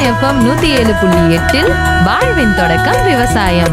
FM நூத்தி ஏழு புள்ளி எட்டில் வாழ்வின் தொடக்கம் விவசாயம்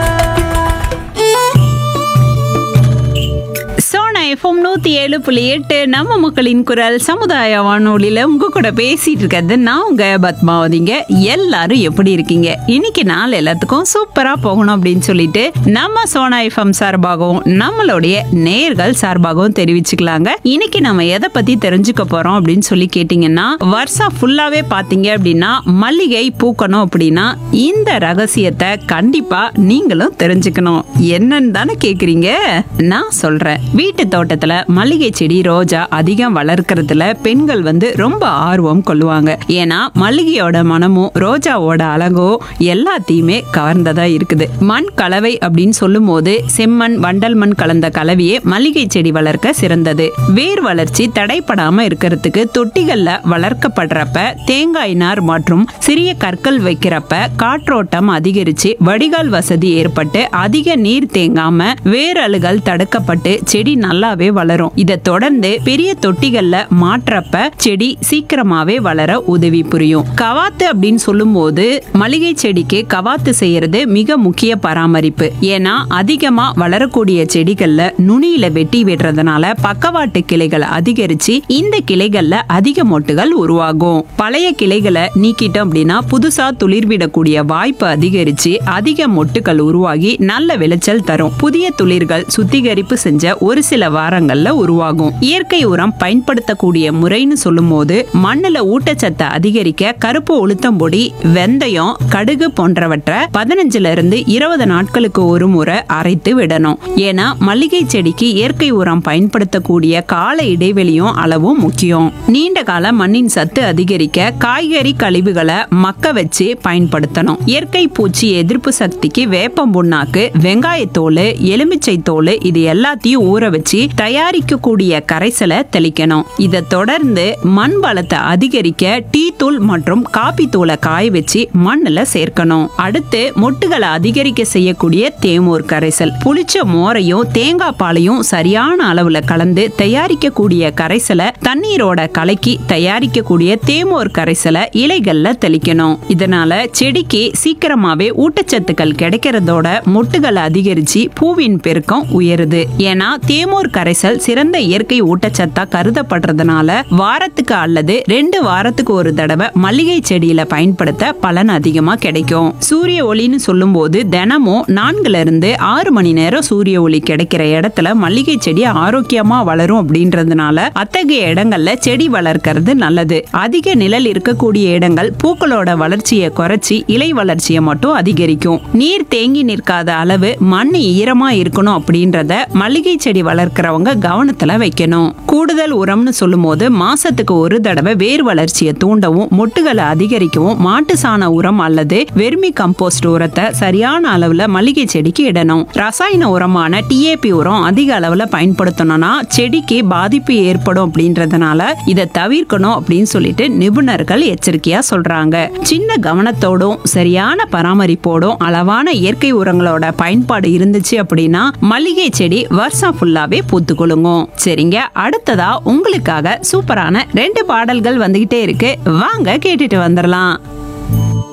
சோனா எஃப்எம் நூற்றி ஏழு புள்ளி எட்டு நம்ம மக்களின் குரல் சமுதாய வானொலியில் உங்க கூட பேசிட்டு இருக்கிறது நான் உங்க பத்மாவதிங்க எல்லாரும் எப்படி இருக்கீங்க இன்னைக்கு நாள் எல்லாத்துக்கும் சூப்பரா போகணும் அப்படின்னு சொல்லிட்டு நம்ம சோனா எஃப்எம் சார்பாகவும் நம்மளுடைய நேர்கள் சார்பாகவும் தெரிவிச்சுக்கலாங்க இன்னைக்கு நம்ம எதை பத்தி தெரிஞ்சுக்க போறோம் அப்படின்னு சொல்லி கேட்டீங்கன்னா வருஷம் ஃபுல்லாவே பாத்தீங்க அப்படின்னா மல்லிகை பூக்கணும் அப்படின்னா இந்த ரகசியத்தை கண்டிப்பா நீங்களும் தெரிஞ்சுக்கணும் என்னன்னு தானே கேக்குறீங்க நான் சொல்றேன் வீட்டு தோட்டத்துல மல்லிகை செடி ரோஜா அதிகம் வளர்க்கறதுல பெண்கள் வந்து ரொம்ப ஆர்வம் கொள்ளுவாங்க ஏன்னா மல்லிகையோட மனமும் ரோஜாவோட அழகும் எல்லாத்தையுமே கவர்ந்ததா இருக்குது மண் கலவை அப்படின்னு சொல்லும் போது செம்மண் வண்டல் மண் கலந்த கலவையே மல்லிகை செடி வளர்க்க சிறந்தது வேர் வளர்ச்சி தடைப்படாம இருக்கிறதுக்கு தொட்டிகள்ல வளர்க்கப்படுறப்ப தேங்காய் நார் மற்றும் சிறிய கற்கள் வைக்கிறப்ப காற்றோட்டம் அதிகரிச்சு வடிகால் வசதி ஏற்பட்டு அதிக நீர் தேங்காம வேரலுகள் தடுக்கப்பட்டு செடி நல்லாவே வளரும் இதை தொடர்ந்து பெரிய தொட்டிகள்ல மாற்றப்ப செடி சீக்கிரமாவே வளர உதவி புரியும் கவாத்து அப்படின்னு சொல்லும்போது மளிகை செடிக்கு கவாத்து செய்யறது மிக முக்கிய பராமரிப்பு ஏன்னா அதிகமா வளரக்கூடிய செடிகள்ல நுனியில வெட்டி விடுறதுனால பக்கவாட்டு கிளைகள் அதிகரிச்சு இந்த கிளைகள்ல அதிக மொட்டுகள் உருவாகும் பழைய கிளைகளை நீக்கிட்டோம் அப்படின்னா புதுசா துளிர்விடக்கூடிய வாய்ப்பு அதிகரிச்சு அதிக மொட்டுகள் உருவாகி நல்ல விளைச்சல் தரும் புதிய துளிர்கள் சுத்திகரிப்பு செஞ்ச ஒரு சில வாரங்கள்ல உருவாகும் இயற்கை உரம் பயன்படுத்தக்கூடிய முறைன்னு சொல்லும்போது மண்ணுல ஊட்டச்சத்தை அதிகரிக்க கருப்பு உளுத்தம் பொடி வெந்தயம் கடுகு போன்றவற்றை பதினஞ்சுல இருந்து இருபது நாட்களுக்கு ஒரு முறை அரைத்து விடணும் ஏன்னா மல்லிகை செடிக்கு இயற்கை உரம் பயன்படுத்தக்கூடிய கால இடைவெளியும் அளவும் முக்கியம் நீண்ட கால மண்ணின் சத்து அதிகரிக்க காய்கறி கழிவுகளை மக்க வச்சு பயன்படுத்தணும் இயற்கை பூச்சி எதிர்ப்பு சக்திக்கு வேப்பம் புண்ணாக்கு வெங்காயத்தோல் எலுமிச்சை தோல் இது எல்லாத்தையும் ஊற வச்சு தயாரிக்கக்கூடிய கரைசலை தெளிக்கணும் இதை தொடர்ந்து மண் வளத்தை அதிகரிக்க டீ தூள் மற்றும் காபி தூளை காய வச்சு மண்ணுல சேர்க்கணும் அடுத்து மொட்டுகளை அதிகரிக்க செய்யக்கூடிய தேமூர் கரைசல் புளிச்ச மோரையும் தேங்காய் பாலையும் சரியான அளவுல கலந்து தயாரிக்கக்கூடிய கரைசலை தண்ணீரோட கலக்கி தயாரிக்கக்கூடிய தேமோர் கரைசலை இலைகள்ல தெளிக்கணும் இதனால செடிக்கு சீக்கிரமாவே ஊட்டச்சத்துக்கள் கிடைக்கிறதோட மொட்டுகள் அதிகரிச்சு பூவின் பெருக்கம் உயருது ஏன்னா தேமோர் கரைசல் சிறந்த இயற்கை ஊட்டச்சத்தா கருதப்படுறதுனால வாரத்துக்கு அல்லது ரெண்டு வாரத்துக்கு ஒரு தடவை மல்லிகை செடியில பயன்படுத்த பலன் அதிகமா கிடைக்கும் சூரிய ஒளின்னு சொல்லும்போது தினமும் நான்குல இருந்து ஆறு மணி நேரம் சூரிய ஒளி கிடைக்கிற இடத்துல மல்லிகை செடி ஆரோக்கியமா வளரும் அப்படின்றதுனால அத்தகைய இடங்கள்ல செடி வளர்க்கறது நல்லது அதிக நிழல் இருக்கக்கூடிய இடங்கள் பூக்களோட வளர்ச்சியை குறைச்சி இலை வளர்ச்சியை மட்டும் அதிகரிக்கும் நீர் தேங்கி நிற்காத அளவு மண் ஈரமா இருக்கணும் அப்படின்றத மல்லிகை செடி வளர்க்கறவங்க கவனத்துல வைக்கணும் கூடுதல் உரம்னு சொல்லும்போது மாசத்துக்கு ஒரு தடவை வேர் வளர்ச்சியை தூண்டவும் மொட்டுகளை அதிகரிக்கவும் மாட்டு சாண உரம் அல்லது வெர்மி கம்போஸ்ட் உரத்தை சரியான அளவுல மல்லிகை செடிக்கு இடணும் ரசாயன உரமான டிஏபி உரம் அதிக அளவுல பயன்படுத்தணும்னா செடிக்கு பாதிப்பு ஏற்படும் அப்படின்றதுனால இதை தவிர்க்கணும் அப்படின்னு சொல்லிட்டு நிபுணர்கள் எச்சரிக்கையா சொல்றாங்க சின்ன கவனத்தோடும் சரியான பராமரிப்போடும் அளவான இயற்கை உரங்களோட பயன்பாடு இருந்துச்சு அப்படின்னா மல்லிகை செடி வருஷம் ஃபுல்லாவே பூத்து குலுங்கும் சரிங்க அடுத்ததா உங்களுக்காக சூப்பரான ரெண்டு பாடல்கள் வந்துகிட்டே இருக்கு வாங்க கேட்டுட்டு வந்துடலாம்